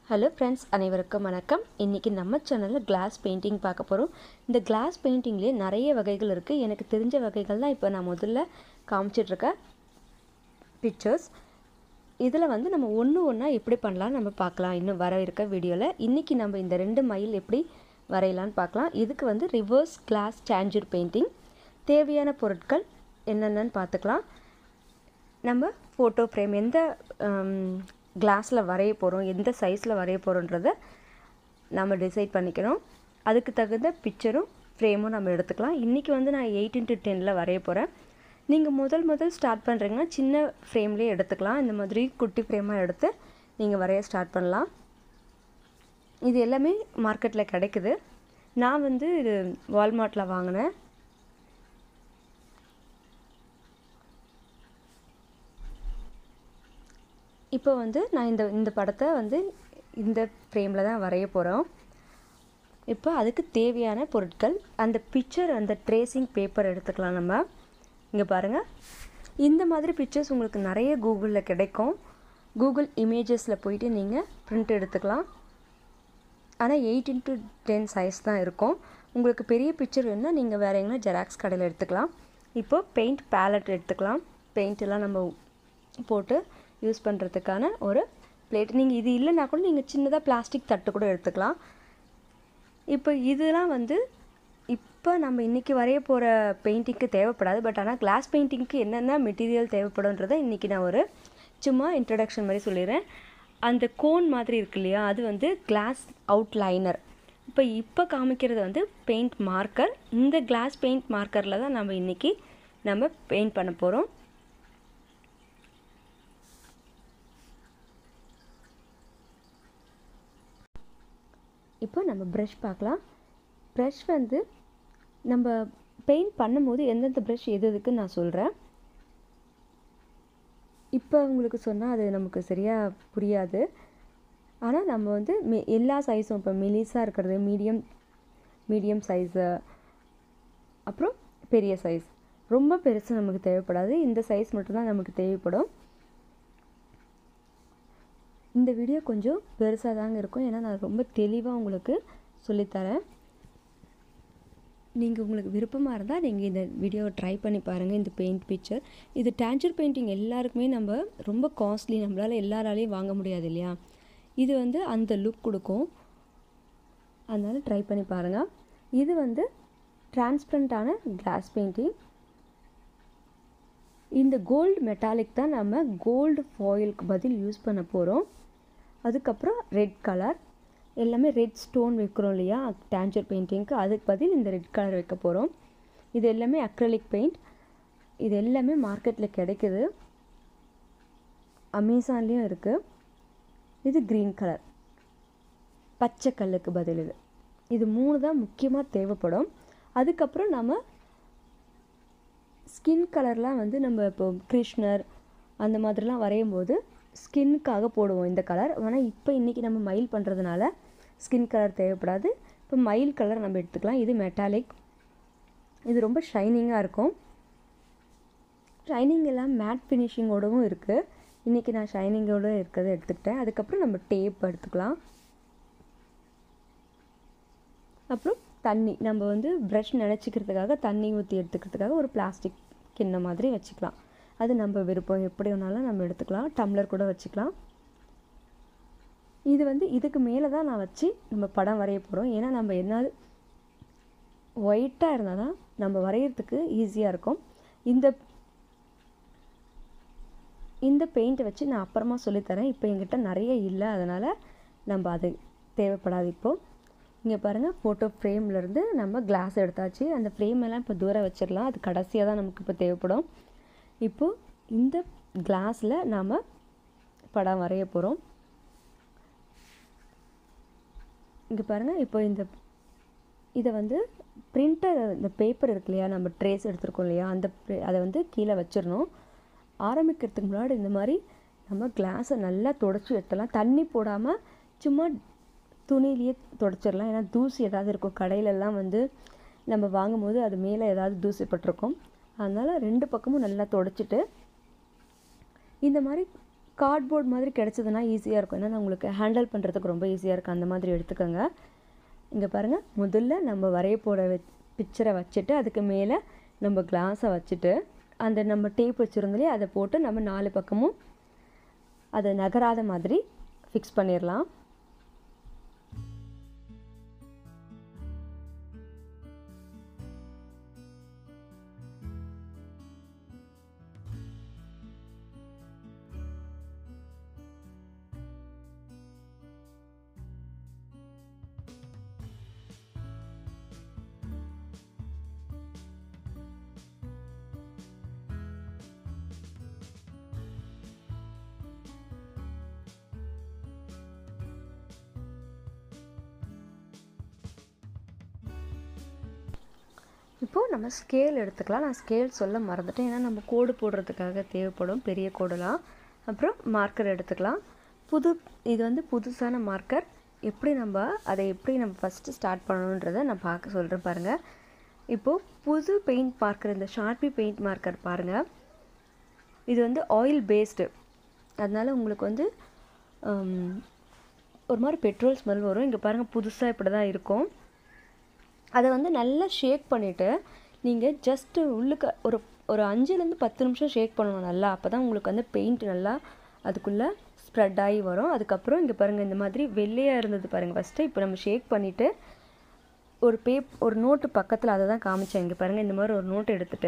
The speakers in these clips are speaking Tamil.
ஹலோ ஃப்ரெண்ட்ஸ் அனைவருக்கும் வணக்கம் இன்றைக்கி நம்ம சேனலில் கிளாஸ் பெயிண்டிங் பார்க்க போகிறோம் இந்த கிளாஸ் பெயிண்டிங்லேயே நிறைய வகைகள் இருக்குது எனக்கு தெரிஞ்ச வகைகள் தான் இப்போ நான் முதல்ல காமிச்சிட்ருக்கேன் பிக்சர்ஸ் இதில் வந்து நம்ம ஒன்று ஒன்றா எப்படி பண்ணலாம் நம்ம பார்க்கலாம் இன்னும் வர இருக்க வீடியோவில் இன்றைக்கி நம்ம இந்த ரெண்டு மயில் எப்படி வரையலான்னு பார்க்கலாம் இதுக்கு வந்து ரிவர்ஸ் கிளாஸ் சாஞ்சூர் பெயிண்டிங் தேவையான பொருட்கள் என்னென்னு பார்த்துக்கலாம் நம்ம ஃபோட்டோ ஃப்ரேம் எந்த கிளாஸில் வரைய போகிறோம் எந்த சைஸில் வரைய போகிறோன்றத நம்ம டிசைட் பண்ணிக்கிறோம் அதுக்கு தகுந்த பிக்சரும் ஃப்ரேமும் நம்ம எடுத்துக்கலாம் இன்றைக்கி வந்து நான் எயிட் இன்ட்டு டெனில் வரைய போகிறேன் நீங்கள் முதல் முதல் ஸ்டார்ட் பண்ணுறீங்கன்னா சின்ன ஃப்ரேம்லேயே எடுத்துக்கலாம் இந்த மாதிரி குட்டி ஃப்ரேமாக எடுத்து நீங்கள் வரைய ஸ்டார்ட் பண்ணலாம் இது எல்லாமே மார்க்கெட்டில் கிடைக்குது நான் வந்து இது வால்மார்ட்டில் வாங்கினேன் இப்போ வந்து நான் இந்த இந்த படத்தை வந்து இந்த ஃப்ரேமில் தான் வரைய போகிறோம் இப்போ அதுக்கு தேவையான பொருட்கள் அந்த பிக்சர் அந்த ட்ரேசிங் பேப்பர் எடுத்துக்கலாம் நம்ம இங்கே பாருங்கள் இந்த மாதிரி பிக்சர்ஸ் உங்களுக்கு நிறைய கூகுளில் கிடைக்கும் கூகுள் இமேஜஸில் போயிட்டு நீங்கள் ப்ரிண்ட் எடுத்துக்கலாம் ஆனால் எயிட் இன்ட்டு டென் சைஸ் தான் இருக்கும் உங்களுக்கு பெரிய பிக்சர் வேணுன்னா நீங்கள் வேறு எங்கன்னா ஜெராக்ஸ் கடையில் எடுத்துக்கலாம் இப்போது பெயிண்ட் பேலட் எடுத்துக்கலாம் பெயிண்ட் எல்லாம் நம்ம போட்டு யூஸ் பண்ணுறதுக்கான ஒரு பிளேட் நீங்கள் இது இல்லைனா கூட நீங்கள் சின்னதாக பிளாஸ்டிக் தட்டு கூட எடுத்துக்கலாம் இப்போ இதெல்லாம் வந்து இப்போ நம்ம இன்றைக்கி வரைய போகிற பெயிண்டிங்க்கு தேவைப்படாது பட் ஆனால் கிளாஸ் பெயிண்டிங்க்கு என்னென்ன மெட்டீரியல் தேவைப்படுன்றதை இன்றைக்கி நான் ஒரு சும்மா இன்ட்ரடக்ஷன் மாதிரி சொல்லிடுறேன் அந்த கோன் மாதிரி இருக்கு இல்லையா அது வந்து கிளாஸ் அவுட் லைனர் இப்போ இப்போ காமிக்கிறது வந்து பெயிண்ட் மார்க்கர் இந்த கிளாஸ் பெயிண்ட் மார்க்கரில் தான் நம்ம இன்றைக்கி நம்ம பெயிண்ட் பண்ண போகிறோம் இப்போ நம்ம ப்ரஷ் பார்க்கலாம் ப்ரஷ் வந்து நம்ம பெயிண்ட் பண்ணும்போது எந்தெந்த ப்ரஷ் எது எதுக்குன்னு நான் சொல்கிறேன் இப்போ உங்களுக்கு சொன்னால் அது நமக்கு சரியாக புரியாது ஆனால் நம்ம வந்து மெ எல்லா சைஸும் இப்போ மெலிஸாக இருக்கிறது மீடியம் மீடியம் சைஸு அப்புறம் பெரிய சைஸ் ரொம்ப பெருசு நமக்கு தேவைப்படாது இந்த சைஸ் மட்டும்தான் நமக்கு தேவைப்படும் இந்த வீடியோ கொஞ்சம் பெருசாக தாங்க இருக்கும் ஏன்னா நான் ரொம்ப தெளிவாக உங்களுக்கு சொல்லித்தரேன் நீங்கள் உங்களுக்கு விருப்பமாக இருந்தால் நீங்கள் இந்த வீடியோவை ட்ரை பண்ணி பாருங்கள் இந்த பெயிண்ட் பிக்சர் இது டேஞ்சர் பெயிண்டிங் எல்லாருக்குமே நம்ம ரொம்ப காஸ்ட்லி நம்மளால் எல்லாராலையும் வாங்க முடியாது இல்லையா இது வந்து அந்த லுக் கொடுக்கும் அதனால் ட்ரை பண்ணி பாருங்கள் இது வந்து டிரான்ஸ்பரண்ட்டான கிளாஸ் பெயிண்டிங் இந்த கோல்டு மெட்டாலிக் தான் நம்ம கோல்டு ஃபாயிலுக்கு பதில் யூஸ் பண்ண போகிறோம் அதுக்கப்புறம் ரெட் கலர் எல்லாமே ரெட் ஸ்டோன் வைக்கிறோம் இல்லையா டேஞ்சர் பெயிண்டிங்க்கு அதுக்கு பதில் இந்த ரெட் கலர் வைக்க போகிறோம் இது எல்லாமே அக்ரலிக் பெயிண்ட் இது எல்லாமே மார்க்கெட்டில் கிடைக்குது அமேசான்லேயும் இருக்குது இது க்ரீன் கலர் பச்சை கல்லுக்கு பதில் இது இது மூணு தான் முக்கியமாக தேவைப்படும் அதுக்கப்புறம் நம்ம ஸ்கின் கலர்லாம் வந்து நம்ம இப்போ கிருஷ்ணர் அந்த மாதிரிலாம் வரையும் போது ஸ்கின்னுக்காக போடுவோம் இந்த கலர் ஆனால் இப்போ இன்றைக்கி நம்ம மயில் பண்ணுறதுனால ஸ்கின் கலர் தேவைப்படாது இப்போ மயில் கலர் நம்ம எடுத்துக்கலாம் இது மெட்டாலிக் இது ரொம்ப ஷைனிங்காக இருக்கும் ஷைனிங் எல்லாம் மேட் ஃபினிஷிங்கோடவும் இருக்குது இன்றைக்கி நான் ஷைனிங்கோடு இருக்கிறத எடுத்துக்கிட்டேன் அதுக்கப்புறம் நம்ம டேப் எடுத்துக்கலாம் அப்புறம் தண்ணி நம்ம வந்து ப்ரஷ் நினச்சிக்கிறதுக்காக தண்ணி ஊற்றி எடுத்துக்கிறதுக்காக ஒரு பிளாஸ்டிக் கிண்ண மாதிரி வச்சுக்கலாம் அது நம்ம விருப்பம் எப்படி வேணாலும் நம்ம எடுத்துக்கலாம் டம்ளர் கூட வச்சுக்கலாம் இது வந்து இதுக்கு மேலே தான் நான் வச்சு நம்ம படம் வரைய போகிறோம் ஏன்னா நம்ம என்ன ஒயிட்டாக இருந்தால் தான் நம்ம வரைகிறதுக்கு ஈஸியாக இருக்கும் இந்த இந்த பெயிண்ட்டை வச்சு நான் அப்புறமா சொல்லித்தரேன் இப்போ எங்கிட்ட நிறைய இல்லை அதனால் நம்ம அது தேவைப்படாது இப்போது இங்கே பாருங்கள் ஃபோட்டோ ஃப்ரேம்லேருந்து நம்ம கிளாஸ் எடுத்தாச்சு அந்த ஃப்ரேம் எல்லாம் இப்போ தூரம் வச்சிடலாம் அது கடைசியாக தான் நமக்கு இப்போ தேவைப்படும் இப்போது இந்த கிளாஸில் நாம் படம் வரைய போகிறோம் இங்கே பாருங்கள் இப்போ இந்த இதை வந்து பிரிண்டர் இந்த பேப்பர் இருக்கு இல்லையா நம்ம ட்ரேஸ் எடுத்துருக்கோம் இல்லையா அந்த அதை வந்து கீழே வச்சிடணும் ஆரம்பிக்கிறதுக்கு முன்னாடி இந்த மாதிரி நம்ம கிளாஸை நல்லா தொடச்சி எடுத்துடலாம் தண்ணி போடாமல் சும்மா துணியிலேயே தொடச்சிடலாம் ஏன்னா தூசி ஏதாவது இருக்கும் கடையிலெல்லாம் வந்து நம்ம வாங்கும்போது அது மேலே ஏதாவது தூசி பட்டிருக்கும் அதனால் ரெண்டு பக்கமும் நல்லா தொடச்சிட்டு இந்த மாதிரி கார்ட்போர்ட் மாதிரி கிடச்சதுன்னா ஈஸியாக இருக்கும் ஏன்னா உங்களுக்கு ஹேண்டில் பண்ணுறதுக்கு ரொம்ப ஈஸியாக இருக்கும் அந்த மாதிரி எடுத்துக்கோங்க இங்கே பாருங்கள் முதல்ல நம்ம வரைய போட பிக்சரை வச்சுட்டு அதுக்கு மேலே நம்ம கிளாஸை வச்சுட்டு அந்த நம்ம டேப் வச்சுருந்தோலே அதை போட்டு நம்ம நாலு பக்கமும் அதை நகராத மாதிரி ஃபிக்ஸ் பண்ணிடலாம் இப்போது நம்ம ஸ்கேல் எடுத்துக்கலாம் நான் ஸ்கேல் சொல்ல மறந்துட்டேன் ஏன்னா நம்ம கோடு போடுறதுக்காக தேவைப்படும் பெரிய கோடெலாம் அப்புறம் மார்க்கர் எடுத்துக்கலாம் புது இது வந்து புதுசான மார்க்கர் எப்படி நம்ம அதை எப்படி நம்ம ஃபஸ்ட்டு ஸ்டார்ட் பண்ணணுன்றதை நான் பார்க்க சொல்கிறேன் பாருங்கள் இப்போது புது பெயிண்ட் மார்க்கர் இந்த ஷார்பி பெயிண்ட் மார்க்கர் பாருங்கள் இது வந்து ஆயில் பேஸ்டு அதனால் உங்களுக்கு வந்து ஒரு மாதிரி பெட்ரோல் ஸ்மெல் வரும் இங்கே பாருங்கள் புதுசாக இப்படி தான் இருக்கும் அதை வந்து நல்லா ஷேக் பண்ணிவிட்டு நீங்கள் ஜஸ்ட்டு உள்ளுக்கு ஒரு ஒரு அஞ்சுலேருந்து பத்து நிமிஷம் ஷேக் பண்ணணும் நல்லா அப்போ தான் உங்களுக்கு வந்து பெயிண்ட் நல்லா அதுக்குள்ளே ஸ்ப்ரெட் ஆகி வரும் அதுக்கப்புறம் இங்கே பாருங்கள் இந்த மாதிரி வெள்ளையாக இருந்தது பாருங்கள் ஃபஸ்ட்டு இப்போ நம்ம ஷேக் பண்ணிவிட்டு ஒரு பேப் ஒரு நோட்டு பக்கத்தில் அதை தான் காமிச்சேன் இங்கே பாருங்கள் இந்த மாதிரி ஒரு நோட்டு எடுத்துகிட்டு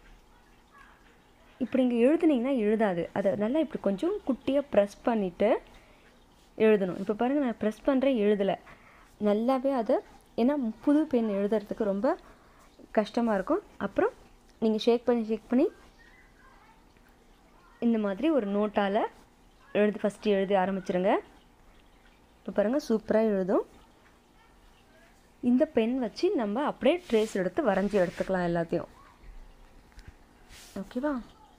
இப்படி இங்கே எழுதுனீங்கன்னா எழுதாது அதை நல்லா இப்படி கொஞ்சம் குட்டியாக ப்ரெஸ் பண்ணிவிட்டு எழுதணும் இப்போ பாருங்கள் நான் ப்ரெஸ் பண்ணுறேன் எழுதலை நல்லாவே அதை ஏன்னா புது பென் எழுதுறதுக்கு ரொம்ப கஷ்டமாக இருக்கும் அப்புறம் நீங்கள் ஷேக் பண்ணி ஷேக் பண்ணி இந்த மாதிரி ஒரு நோட்டால் எழுதி ஃபஸ்ட்டு எழுதி ஆரம்பிச்சிருங்க இப்போ பாருங்கள் சூப்பராக எழுதும் இந்த பென் வச்சு நம்ம அப்படியே ட்ரேஸ் எடுத்து வரைஞ்சி எடுத்துக்கலாம் எல்லாத்தையும் ஓகேவா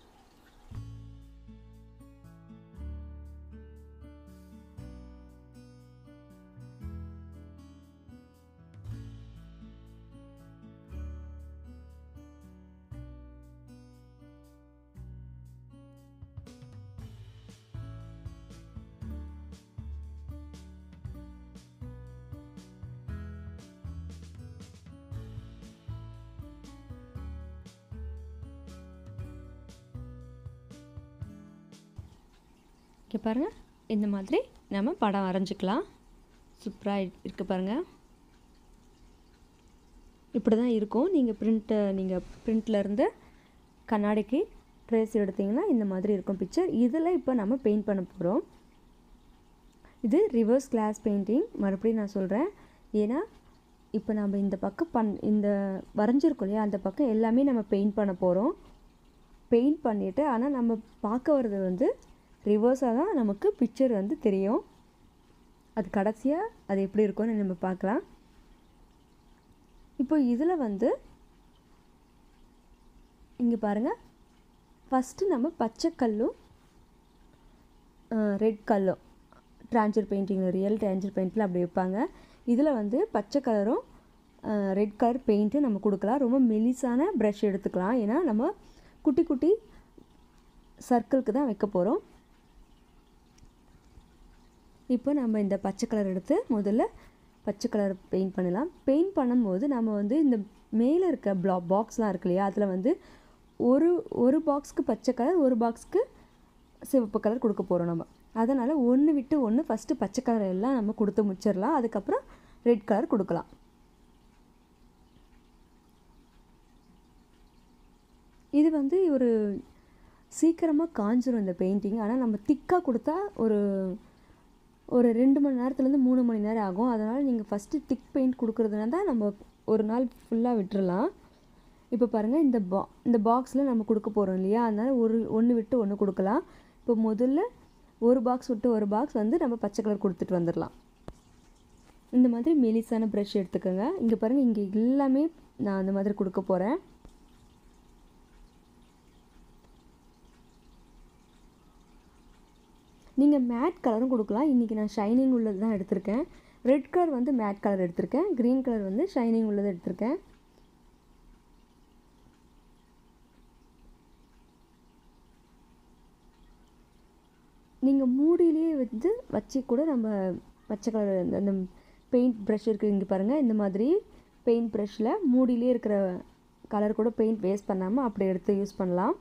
இங்கே பாருங்கள் இந்த மாதிரி நம்ம படம் வரைஞ்சிக்கலாம் சூப்பராக இருக்குது பாருங்கள் இப்படி தான் இருக்கும் நீங்கள் பிரிண்ட்டை நீங்கள் பிரிண்ட்லேருந்து கண்ணாடிக்கு ட்ரேஸ் எடுத்திங்கன்னா இந்த மாதிரி இருக்கும் பிக்சர் இதில் இப்போ நம்ம பெயிண்ட் பண்ண போகிறோம் இது ரிவர்ஸ் கிளாஸ் பெயிண்டிங் மறுபடியும் நான் சொல்கிறேன் ஏன்னா இப்போ நம்ம இந்த பக்கம் பண் இந்த வரைஞ்சிருக்கோம் இல்லையா அந்த பக்கம் எல்லாமே நம்ம பெயிண்ட் பண்ண போகிறோம் பெயிண்ட் பண்ணிவிட்டு ஆனால் நம்ம பார்க்க வர்றது வந்து ரிவர்ஸாக தான் நமக்கு பிக்சர் வந்து தெரியும் அது கடைசியாக அது எப்படி இருக்கும்னு நம்ம பார்க்கலாம் இப்போ இதில் வந்து இங்கே பாருங்கள் ஃபஸ்ட்டு நம்ம பச்சை கல்லும் ரெட் கல்லும் ட்ரான்ஜர் பெயிண்டிங் ரியல் ட்ரான்ஜர் பெயிண்டில் அப்படி வைப்பாங்க இதில் வந்து பச்சை கலரும் ரெட் கலர் பெயிண்ட்டு நம்ம கொடுக்கலாம் ரொம்ப மெலிசான ப்ரஷ் எடுத்துக்கலாம் ஏன்னா நம்ம குட்டி குட்டி சர்க்கிளுக்கு தான் வைக்க போகிறோம் இப்போ நம்ம இந்த பச்சை கலர் எடுத்து முதல்ல பச்சை கலர் பெயிண்ட் பண்ணலாம் பெயிண்ட் பண்ணும்போது நம்ம வந்து இந்த மேலே இருக்க ப்ளா பாக்ஸ்லாம் இருக்கு இல்லையா அதில் வந்து ஒரு ஒரு பாக்ஸ்க்கு பச்சை கலர் ஒரு பாக்ஸ்க்கு சிவப்பு கலர் கொடுக்க போகிறோம் நம்ம அதனால் ஒன்று விட்டு ஒன்று ஃபஸ்ட்டு பச்சை கலர் எல்லாம் நம்ம கொடுத்து முடிச்சிடலாம் அதுக்கப்புறம் ரெட் கலர் கொடுக்கலாம் இது வந்து ஒரு சீக்கிரமாக காஞ்சிரும் இந்த பெயிண்டிங் ஆனால் நம்ம திக்காக கொடுத்தா ஒரு ஒரு ரெண்டு மணி நேரத்துலேருந்து மூணு மணி நேரம் ஆகும் அதனால் நீங்கள் ஃபஸ்ட்டு திக் பெயிண்ட் கொடுக்குறதுனா தான் நம்ம ஒரு நாள் ஃபுல்லாக விட்டுறலாம் இப்போ பாருங்கள் இந்த பா இந்த பாக்ஸில் நம்ம கொடுக்க போகிறோம் இல்லையா அதனால் ஒரு ஒன்று விட்டு ஒன்று கொடுக்கலாம் இப்போ முதல்ல ஒரு பாக்ஸ் விட்டு ஒரு பாக்ஸ் வந்து நம்ம பச்சை கலர் கொடுத்துட்டு வந்துடலாம் இந்த மாதிரி மெலிசான ப்ரஷ் எடுத்துக்கோங்க இங்கே பாருங்கள் இங்கே எல்லாமே நான் அந்த மாதிரி கொடுக்க போகிறேன் நீங்கள் மேட் கலரும் கொடுக்கலாம் இன்றைக்கி நான் ஷைனிங் உள்ளது தான் எடுத்திருக்கேன் ரெட் கலர் வந்து மேட் கலர் எடுத்திருக்கேன் க்ரீன் கலர் வந்து ஷைனிங் உள்ளது எடுத்திருக்கேன் நீங்கள் மூடியிலே வந்து வச்சு கூட நம்ம பச்சை கலர் அந்த அந்த பெயிண்ட் ப்ரஷ் இருக்குது இங்கே பாருங்கள் இந்த மாதிரி பெயிண்ட் ப்ரஷ்ஷில் மூடியிலே இருக்கிற கலர் கூட பெயிண்ட் வேஸ்ட் பண்ணாமல் அப்படி எடுத்து யூஸ் பண்ணலாம்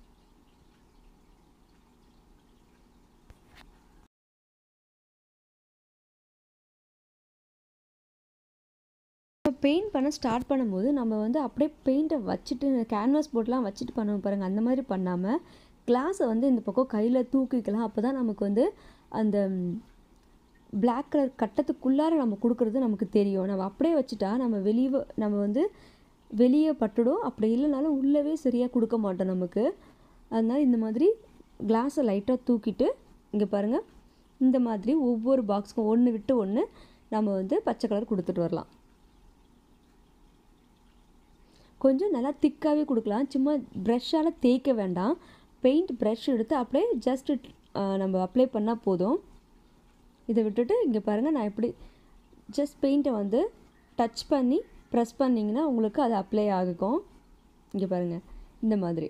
பெயிண்ட் பண்ண ஸ்டார்ட் பண்ணும்போது நம்ம வந்து அப்படியே பெயிண்ட்டை வச்சுட்டு கேன்வாஸ் போர்ட்லாம் வச்சுட்டு பண்ணுவோம் பாருங்கள் அந்த மாதிரி பண்ணாமல் கிளாஸை வந்து இந்த பக்கம் கையில் தூக்கிக்கலாம் அப்போ தான் நமக்கு வந்து அந்த பிளாக் கலர் கட்டத்துக்குள்ளார நம்ம கொடுக்குறது நமக்கு தெரியும் நம்ம அப்படியே வச்சுட்டா நம்ம வெளியே நம்ம வந்து வெளியே பட்டுடும் அப்படி இல்லைனாலும் உள்ளவே சரியாக கொடுக்க மாட்டோம் நமக்கு அதனால் இந்த மாதிரி கிளாஸை லைட்டாக தூக்கிட்டு இங்கே பாருங்கள் இந்த மாதிரி ஒவ்வொரு பாக்ஸுக்கும் ஒன்று விட்டு ஒன்று நம்ம வந்து பச்சை கலர் கொடுத்துட்டு வரலாம் கொஞ்சம் நல்லா திக்காகவே கொடுக்கலாம் சும்மா ப்ரெஷ்ஷால் தேய்க்க வேண்டாம் பெயிண்ட் ப்ரஷ் எடுத்து அப்படியே ஜஸ்ட் நம்ம அப்ளை பண்ணால் போதும் இதை விட்டுட்டு இங்கே பாருங்கள் நான் எப்படி ஜஸ்ட் பெயிண்ட்டை வந்து டச் பண்ணி ப்ரெஸ் பண்ணிங்கன்னா உங்களுக்கு அது அப்ளை ஆகும் இங்கே பாருங்கள் இந்த மாதிரி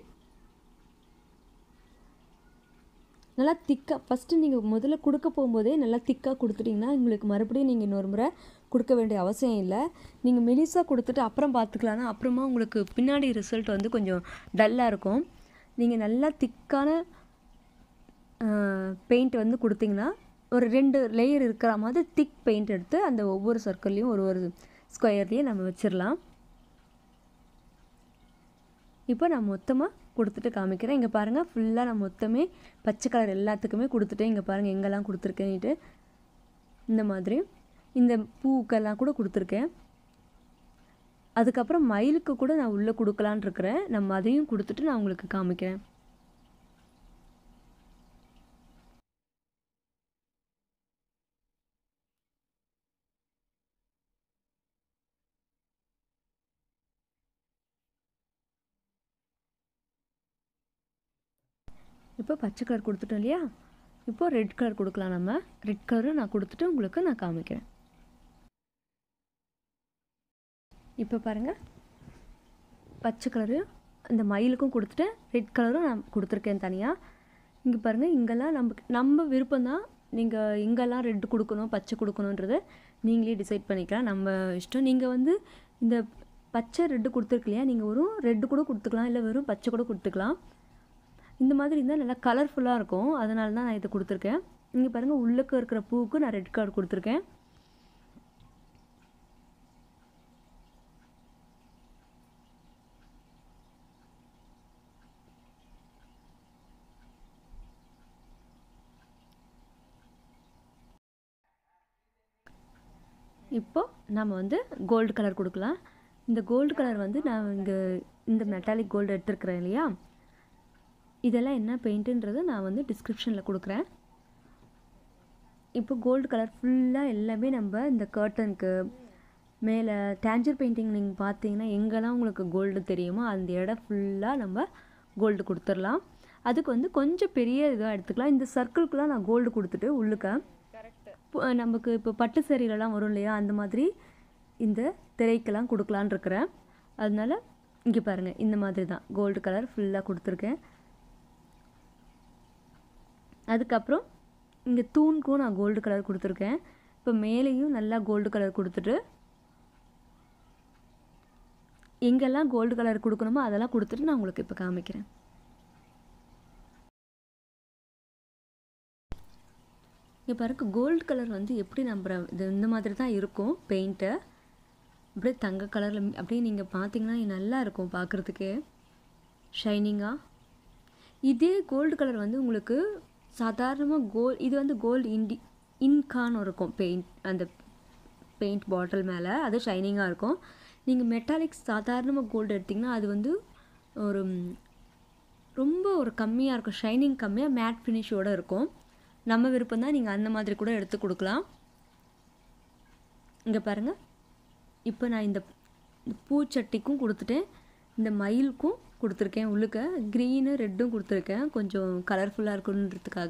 நல்லா திக்காக ஃபஸ்ட்டு நீங்கள் முதல்ல கொடுக்க போகும்போதே நல்லா திக்காக கொடுத்துட்டிங்கன்னா உங்களுக்கு மறுபடியும் நீங்கள் இன்னொரு முறை கொடுக்க வேண்டிய அவசியம் இல்லை நீங்கள் மெலிசாக கொடுத்துட்டு அப்புறம் பார்த்துக்கலான்னா அப்புறமா உங்களுக்கு பின்னாடி ரிசல்ட் வந்து கொஞ்சம் டல்லாக இருக்கும் நீங்கள் நல்லா திக்கான பெயிண்ட் வந்து கொடுத்தீங்கன்னா ஒரு ரெண்டு லேயர் இருக்கிற மாதிரி திக் பெயிண்ட் எடுத்து அந்த ஒவ்வொரு சர்க்கிள்லேயும் ஒரு ஒரு ஸ்கொயர்லேயும் நம்ம வச்சிடலாம் இப்போ நான் மொத்தமாக கொடுத்துட்டு காமிக்கிறேன் இங்கே பாருங்கள் ஃபுல்லாக நான் மொத்தமே பச்சை கலர் எல்லாத்துக்குமே கொடுத்துட்டேன் இங்கே பாருங்கள் எங்கெல்லாம் கொடுத்துருக்கேன்ட்டு இந்த மாதிரி இந்த பூக்கெல்லாம் கூட கொடுத்துருக்கேன் அதுக்கப்புறம் மயிலுக்கு கூட நான் உள்ளே கொடுக்கலான் இருக்கிறேன் நம்ம அதையும் கொடுத்துட்டு நான் உங்களுக்கு காமிக்கிறேன் இப்போ பச்சை கலர் கொடுத்துட்டோம் இல்லையா இப்போ ரெட் கலர் கொடுக்கலாம் நம்ம ரெட் கலரும் நான் கொடுத்துட்டு உங்களுக்கு நான் காமிக்கிறேன் இப்போ பாருங்கள் பச்சை கலரு இந்த மயிலுக்கும் கொடுத்துட்டு ரெட் கலரும் நான் கொடுத்துருக்கேன் தனியாக இங்கே பாருங்கள் இங்கெல்லாம் நம்ம நம்ம விருப்பம் தான் நீங்கள் இங்கெல்லாம் ரெட்டு கொடுக்கணும் பச்சை கொடுக்கணுன்றது நீங்களே டிசைட் பண்ணிக்கலாம் நம்ம இஷ்டம் நீங்கள் வந்து இந்த பச்சை ரெட்டு கொடுத்துருக்கு இல்லையா நீங்கள் வெறும் ரெட்டு கூட கொடுத்துக்கலாம் இல்லை வெறும் பச்சை கூட கொடுத்துக்கலாம் இந்த மாதிரி இருந்தால் நல்லா கலர்ஃபுல்லாக இருக்கும் அதனால தான் நான் இதை கொடுத்துருக்கேன் இங்கே பாருங்கள் உள்ளுக்கு இருக்கிற பூவுக்கு நான் ரெட் கலர் கொடுத்துருக்கேன் இப்போ நம்ம வந்து கோல்டு கலர் கொடுக்கலாம் இந்த கோல்டு கலர் வந்து நான் இங்கே இந்த மெட்டாலிக் கோல்டு எடுத்துருக்கிறேன் இல்லையா இதெல்லாம் என்ன பெயிண்ட்டுன்றது நான் வந்து டிஸ்கிரிப்ஷனில் கொடுக்குறேன் இப்போ கோல்டு கலர் ஃபுல்லாக எல்லாமே நம்ம இந்த கர்ட்டனுக்கு மேலே டேஞ்சர் பெயிண்டிங் நீங்கள் பார்த்தீங்கன்னா எங்கெல்லாம் உங்களுக்கு கோல்டு தெரியுமோ அந்த இடம் ஃபுல்லாக நம்ம கோல்டு கொடுத்துடலாம் அதுக்கு வந்து கொஞ்சம் பெரிய இதாக எடுத்துக்கலாம் இந்த சர்க்கிள்க்குலாம் நான் கோல்டு கொடுத்துட்டு உள்ளுக்க பு- நமக்கு இப்போ பட்டு சேரீலலாம் வரும் இல்லையா அந்த மாதிரி இந்த திரைக்கெல்லாம் கொடுக்கலான்னு இருக்கிறேன் அதனால இங்கே பாருங்கள் இந்த மாதிரி தான் கோல்டு கலர் ஃபுல்லாக கொடுத்துருக்கேன் அதுக்கப்புறம் இங்கே தூணுக்கும் நான் கோல்டு கலர் கொடுத்துருக்கேன் இப்போ மேலேயும் நல்லா கோல்டு கலர் கொடுத்துட்டு எங்கெல்லாம் கோல்டு கலர் கொடுக்கணுமோ அதெல்லாம் கொடுத்துட்டு நான் உங்களுக்கு இப்போ காமிக்கிறேன் இங்கே பாருங்க கோல்டு கலர் வந்து எப்படி நம்ம இது இந்த மாதிரி தான் இருக்கும் பெயிண்ட்டு அப்படியே தங்க கலரில் அப்படியே நீங்கள் பார்த்தீங்கன்னா நல்லா இருக்கும் பார்க்குறதுக்கு ஷைனிங்காக இதே கோல்டு கலர் வந்து உங்களுக்கு சாதாரணமாக கோல் இது வந்து கோல்டு இண்டி இன்கான்னு இருக்கும் பெயிண்ட் அந்த பெயிண்ட் பாட்டில் மேலே அது ஷைனிங்காக இருக்கும் நீங்கள் மெட்டாலிக்ஸ் சாதாரணமாக கோல்டு எடுத்திங்கன்னா அது வந்து ஒரு ம், ரொம்ப ஒரு கம்மியாக இருக்கும் ஷைனிங் கம்மியாக மேட் ஃபினிஷோடு இருக்கும் நம்ம விருப்பம் தான் நீங்கள் அந்த மாதிரி கூட எடுத்து கொடுக்கலாம் இங்கே பாருங்கள் இப்போ நான் இந்த இந்த பூச்சட்டிக்கும் கொடுத்துட்டேன் இந்த மயிலுக்கும் கொடுத்துருக்கேன் உள்ளுக்க க்ரீனு ரெட்டும் கொடுத்துருக்கேன் கொஞ்சம் கலர்ஃபுல்லாக இருக்கணுன்றதுக்காக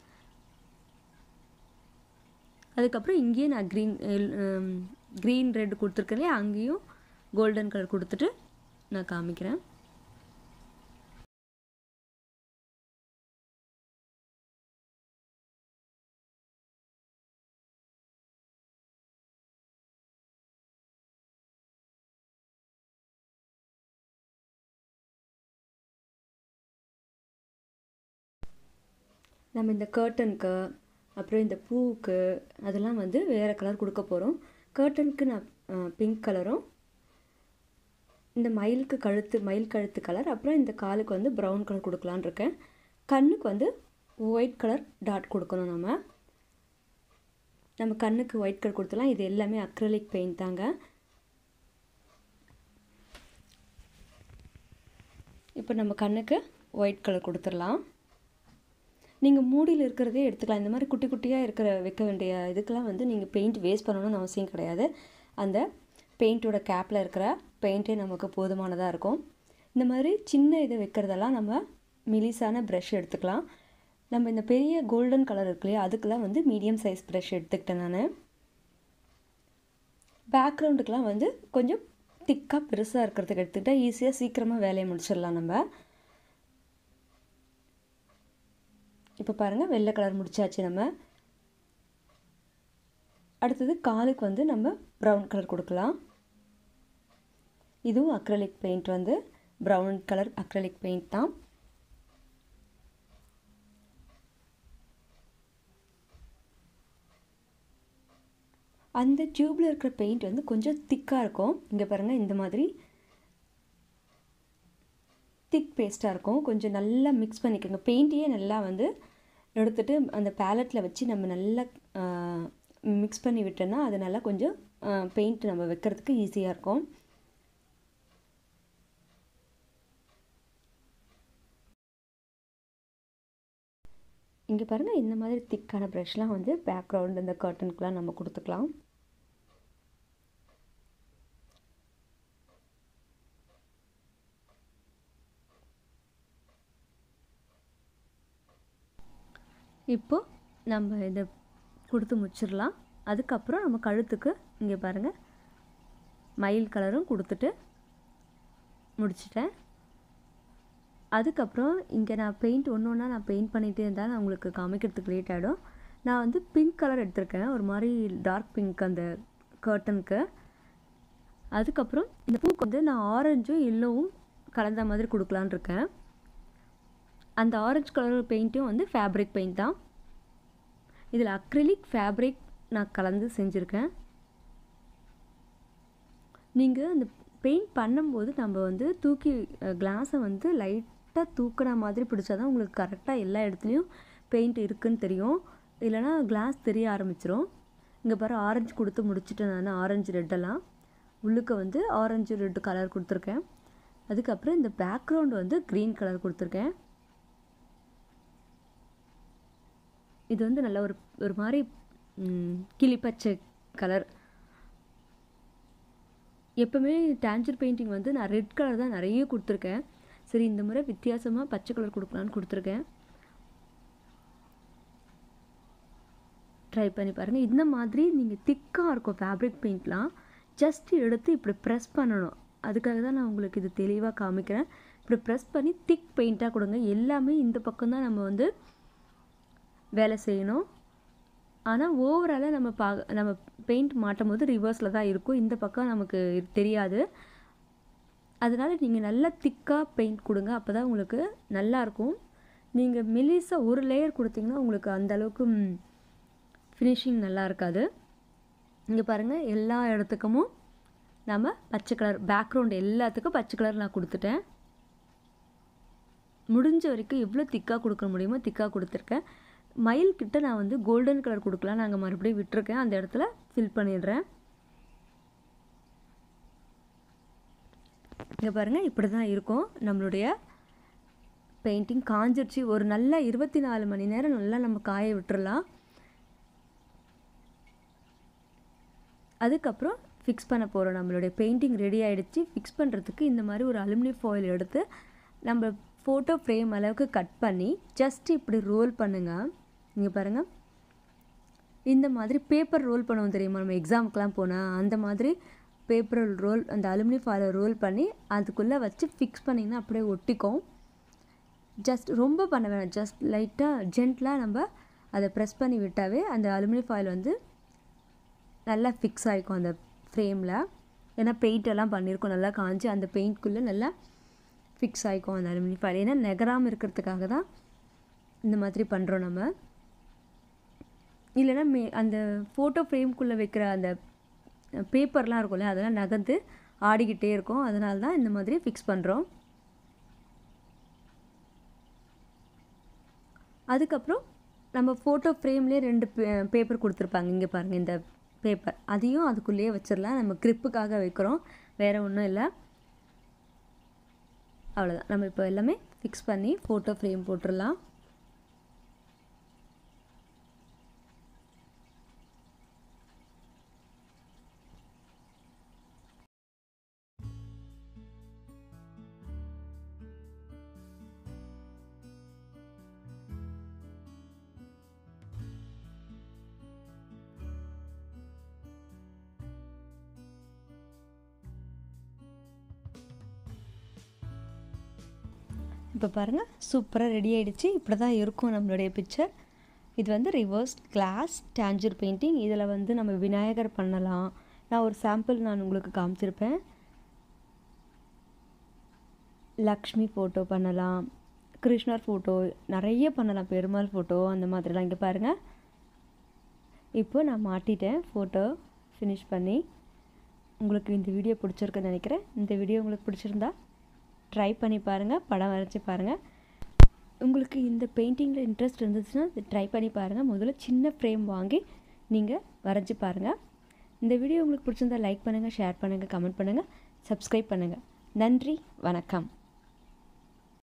அதுக்கப்புறம் இங்கேயே நான் க்ரீன் க்ரீன் ரெட் கொடுத்துருக்கேன் இல்லையா அங்கேயும் கோல்டன் கலர் கொடுத்துட்டு நான் காமிக்கிறேன் நம்ம இந்த கர்ட்டனுக்கு அப்புறம் இந்த பூவுக்கு அதெல்லாம் வந்து வேறு கலர் கொடுக்க போகிறோம் கர்ட்டனுக்கு நான் பிங்க் கலரும் இந்த மயிலுக்கு கழுத்து மயில் கழுத்து கலர் அப்புறம் இந்த காலுக்கு வந்து ப்ரௌன் கலர் கொடுக்கலான்னு இருக்கேன் கண்ணுக்கு வந்து ஒயிட் கலர் டாட் கொடுக்கணும் நம்ம நம்ம கண்ணுக்கு ஒயிட் கலர் கொடுத்துலாம் இது எல்லாமே அக்ரலிக் பெயிண்ட் தாங்க இப்போ நம்ம கண்ணுக்கு ஒயிட் கலர் கொடுத்துடலாம் நீங்கள் மூடியில் இருக்கிறதே எடுத்துக்கலாம் இந்த மாதிரி குட்டி குட்டியாக இருக்கிற வைக்க வேண்டிய இதுக்கெல்லாம் வந்து நீங்கள் பெயிண்ட் வேஸ்ட் பண்ணணும்னு அவசியம் கிடையாது அந்த பெயிண்ட்டோட கேப்பில் இருக்கிற பெயிண்ட்டே நமக்கு போதுமானதாக இருக்கும் இந்த மாதிரி சின்ன இதை வைக்கிறதெல்லாம் நம்ம மெலிசான ப்ரஷ் எடுத்துக்கலாம் நம்ம இந்த பெரிய கோல்டன் கலர் இருக்கு இல்லையா அதுக்கெல்லாம் வந்து மீடியம் சைஸ் ப்ரஷ் எடுத்துக்கிட்டேன் நான் பேக்ரவுண்டுக்கெலாம் வந்து கொஞ்சம் திக்காக பெருசாக இருக்கிறதுக்கு எடுத்துக்கிட்டால் ஈஸியாக சீக்கிரமாக வேலையை முடிச்சிடலாம் நம்ம இப்போ பாருங்கள் வெள்ளை கலர் முடிச்சாச்சு நம்ம அடுத்தது காலுக்கு வந்து நம்ம ப்ரௌன் கலர் கொடுக்கலாம் இதுவும் அக்ரலிக் பெயிண்ட் வந்து ப்ரௌன் கலர் அக்ரலிக் பெயிண்ட் தான் அந்த டியூப்பில் இருக்கிற பெயிண்ட் வந்து கொஞ்சம் திக்காக இருக்கும் இங்கே பாருங்கள் இந்த மாதிரி திக் பேஸ்ட்டாக இருக்கும் கொஞ்சம் நல்லா மிக்ஸ் பண்ணிக்கோங்க பெயிண்ட்டையே நல்லா வந்து எடுத்துகிட்டு அந்த பேலட்டில் வச்சு நம்ம நல்லா மிக்ஸ் பண்ணி விட்டோன்னா அது நல்லா கொஞ்சம் பெயிண்ட் நம்ம வைக்கிறதுக்கு ஈஸியாக இருக்கும் இங்கே பாருங்கள் இந்த மாதிரி திக்கான ப்ரஷ்லாம் வந்து பேக்ரவுண்ட் இந்த கர்ட்டனுக்குலாம் நம்ம கொடுத்துக்கலாம் இப்போ நம்ம இதை கொடுத்து முடிச்சிடலாம் அதுக்கப்புறம் நம்ம கழுத்துக்கு இங்கே பாருங்கள் மயில் கலரும் கொடுத்துட்டு முடிச்சிட்டேன் அதுக்கப்புறம் இங்கே நான் பெயிண்ட் ஒன்று ஒன்றா நான் பெயிண்ட் பண்ணிகிட்டே இருந்தால் நான் உங்களுக்கு காமிக்கிறதுக்கு லேட் ஆகிடும் நான் வந்து பிங்க் கலர் எடுத்திருக்கேன் ஒரு மாதிரி டார்க் பிங்க் அந்த கர்ட்டனுக்கு அதுக்கப்புறம் இந்த பூக்கு வந்து நான் ஆரஞ்சும் எல்லோவும் கலந்த மாதிரி கொடுக்கலான் இருக்கேன் அந்த ஆரஞ்சு கலர் பெயிண்ட்டும் வந்து ஃபேப்ரிக் பெயிண்ட் தான் இதில் அக்ரிலிக் ஃபேப்ரிக் நான் கலந்து செஞ்சுருக்கேன் நீங்கள் அந்த பெயிண்ட் பண்ணும்போது நம்ம வந்து தூக்கி கிளாஸை வந்து லைட்டாக தூக்குன மாதிரி பிடிச்சா தான் உங்களுக்கு கரெக்டாக எல்லா இடத்துலையும் பெயிண்ட் இருக்குன்னு தெரியும் இல்லைனா கிளாஸ் தெரிய ஆரம்பிச்சிரும் இங்கே பாரு ஆரஞ்சு கொடுத்து முடிச்சுட்டேன் நான் ஆரஞ்சு ரெட்டெல்லாம் உள்ளுக்க வந்து ஆரஞ்சு ரெட்டு கலர் கொடுத்துருக்கேன் அதுக்கப்புறம் இந்த பேக்ரவுண்ட் வந்து க்ரீன் கலர் கொடுத்துருக்கேன் இது வந்து நல்ல ஒரு ஒரு மாதிரி கிளிப்பச்சை கலர் எப்போவுமே டேஞ்சர் பெயிண்டிங் வந்து நான் ரெட் கலர் தான் நிறைய கொடுத்துருக்கேன் சரி இந்த முறை வித்தியாசமாக பச்சை கலர் கொடுக்கலான்னு கொடுத்துருக்கேன் ட்ரை பண்ணி பாருங்கள் இந்த மாதிரி நீங்கள் திக்காக இருக்கும் ஃபேப்ரிக் பெயிண்ட்லாம் ஜஸ்ட் எடுத்து இப்படி ப்ரெஸ் பண்ணணும் அதுக்காக தான் நான் உங்களுக்கு இது தெளிவாக காமிக்கிறேன் இப்படி ப்ரெஸ் பண்ணி திக் பெயிண்ட்டாக கொடுங்க எல்லாமே இந்த பக்கம் தான் நம்ம வந்து வேலை செய்யணும் ஆனால் ஓவராலாக நம்ம பா நம்ம பெயிண்ட் மாட்டும் போது ரிவர்ஸில் தான் இருக்கும் இந்த பக்கம் நமக்கு தெரியாது அதனால் நீங்கள் நல்லா திக்காக பெயிண்ட் கொடுங்க அப்போ தான் உங்களுக்கு நல்லாயிருக்கும் நீங்கள் மெலிசாக ஒரு லேயர் கொடுத்தீங்கன்னா உங்களுக்கு அந்த அளவுக்கு ஃபினிஷிங் நல்லா இருக்காது இங்கே பாருங்கள் எல்லா இடத்துக்கும் நம்ம பச்சை கலர் பேக்ரவுண்ட் எல்லாத்துக்கும் பச்சை கலர் நான் கொடுத்துட்டேன் முடிஞ்ச வரைக்கும் எவ்வளோ திக்காக கொடுக்க முடியுமோ திக்காக கொடுத்துருக்கேன் மயில் கிட்ட நான் வந்து கோல்டன் கலர் கொடுக்கலாம் நாங்கள் மறுபடியும் விட்டுருக்கேன் அந்த இடத்துல ஃபில் பண்ணிடுறேன் இங்கே பாருங்கள் இப்படி தான் இருக்கும் நம்மளுடைய பெயிண்டிங் காஞ்சிருச்சு ஒரு நல்ல இருபத்தி நாலு மணி நேரம் நல்லா நம்ம காய விட்டுறலாம் அதுக்கப்புறம் ஃபிக்ஸ் பண்ண போகிறோம் நம்மளுடைய பெயிண்டிங் ரெடி ஆகிடுச்சு ஃபிக்ஸ் பண்ணுறதுக்கு இந்த மாதிரி ஒரு அலுமினியம் ஃபாயில் எடுத்து நம்ம ஃபோட்டோ ஃப்ரேம் அளவுக்கு கட் பண்ணி ஜஸ்ட் இப்படி ரோல் பண்ணுங்க இங்கே பாருங்கள் இந்த மாதிரி பேப்பர் ரோல் பண்ணுவோம் தெரியுமா நம்ம எக்ஸாமுக்கெலாம் போனால் அந்த மாதிரி பேப்பர் ரோல் அந்த அலுமினியம் ஃபாயிலை ரோல் பண்ணி அதுக்குள்ளே வச்சு ஃபிக்ஸ் பண்ணிங்கன்னா அப்படியே ஒட்டிக்கும் ஜஸ்ட் ரொம்ப பண்ண வேணாம் ஜஸ்ட் லைட்டாக ஜென்ட்லாக நம்ம அதை ப்ரெஸ் பண்ணி விட்டாவே அந்த அலுமினியம் ஃபாயில் வந்து நல்லா ஃபிக்ஸ் ஆகிக்கும் அந்த ஃப்ரேமில் ஏன்னா பெயிண்ட் எல்லாம் பண்ணியிருக்கோம் நல்லா காஞ்சி அந்த பெயிண்ட்குள்ளே நல்லா ஃபிக்ஸ் ஆகிக்கும் அந்த அலுமினியம் ஃபாயில் ஏன்னா நெகராமல் இருக்கிறதுக்காக தான் இந்த மாதிரி பண்ணுறோம் நம்ம இல்லைன்னா மே அந்த ஃபோட்டோ ஃப்ரேம்குள்ளே வைக்கிற அந்த பேப்பர்லாம் இருக்கும்ல அதெல்லாம் நகர்ந்து ஆடிக்கிட்டே இருக்கும் அதனால தான் இந்த மாதிரி ஃபிக்ஸ் பண்ணுறோம் அதுக்கப்புறம் நம்ம ஃபோட்டோ ஃப்ரேம்லேயே ரெண்டு பேப்பர் கொடுத்துருப்பாங்க இங்கே பாருங்கள் இந்த பேப்பர் அதையும் அதுக்குள்ளேயே வச்சிடலாம் நம்ம க்ரிப்புக்காக வைக்கிறோம் வேறு ஒன்றும் இல்லை அவ்வளோதான் நம்ம இப்போ எல்லாமே ஃபிக்ஸ் பண்ணி ஃபோட்டோ ஃப்ரேம் போட்டுடலாம் இப்போ பாருங்கள் சூப்பராக ரெடி ஆகிடுச்சு இப்படி தான் இருக்கும் நம்மளுடைய பிக்சர் இது வந்து ரிவர்ஸ் கிளாஸ் டேஞ்சர் பெயிண்டிங் இதில் வந்து நம்ம விநாயகர் பண்ணலாம் நான் ஒரு சாம்பிள் நான் உங்களுக்கு காமிச்சிருப்பேன் லக்ஷ்மி ஃபோட்டோ பண்ணலாம் கிருஷ்ணர் ஃபோட்டோ நிறைய பண்ணலாம் பெருமாள் ஃபோட்டோ அந்த மாதிரிலாம் இங்கே பாருங்கள் இப்போ நான் மாட்டிட்டேன் ஃபோட்டோ ஃபினிஷ் பண்ணி உங்களுக்கு இந்த வீடியோ பிடிச்சிருக்குன்னு நினைக்கிறேன் இந்த வீடியோ உங்களுக்கு பிடிச்சிருந்தா ட்ரை பண்ணி பாருங்கள் படம் வரைச்சி பாருங்கள் உங்களுக்கு இந்த பெயிண்டிங்கில் இன்ட்ரெஸ்ட் இருந்துச்சுன்னா ட்ரை பண்ணி பாருங்கள் முதல்ல சின்ன ஃப்ரேம் வாங்கி நீங்கள் வரைஞ்சி பாருங்கள் இந்த வீடியோ உங்களுக்கு பிடிச்சிருந்தா லைக் பண்ணுங்கள் ஷேர் பண்ணுங்கள் கமெண்ட் பண்ணுங்கள் சப்ஸ்கிரைப் பண்ணுங்கள் நன்றி வணக்கம்